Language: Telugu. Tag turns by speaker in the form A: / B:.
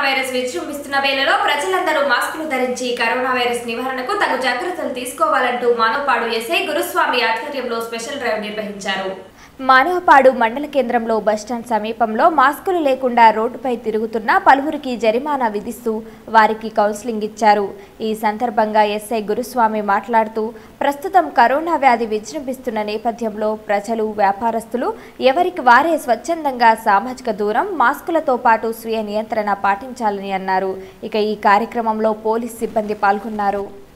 A: వైరస్ విజృంభిస్తున్న వేళలో ప్రజలందరూ మాస్కులు ధరించి కరోనా వైరస్ నివారణకు తగు జాగ్రత్తలు తీసుకోవాలంటూ మానవపాడు ఎస్ఐ గురుస్వామి ఆధ్వర్యంలో స్పెషల్ డ్రైవ్ నిర్వహించారు మానవపాడు మండల కేంద్రంలో బస్టాండ్ సమీపంలో మాస్కులు లేకుండా రోడ్డుపై తిరుగుతున్న పలువురికి జరిమానా విధిస్తూ వారికి కౌన్సిలింగ్ ఇచ్చారు ఈ సందర్భంగా ఎస్ఐ గురుస్వామి మాట్లాడుతూ ప్రస్తుతం కరోనా వ్యాధి విజృంభిస్తున్న నేపథ్యంలో ప్రజలు వ్యాపారస్తులు ఎవరికి వారే స్వచ్ఛందంగా సామాజిక దూరం మాస్కులతో పాటు స్వీయ నియంత్రణ పాటించాలని అన్నారు ఇక ఈ కార్యక్రమంలో పోలీస్ సిబ్బంది పాల్గొన్నారు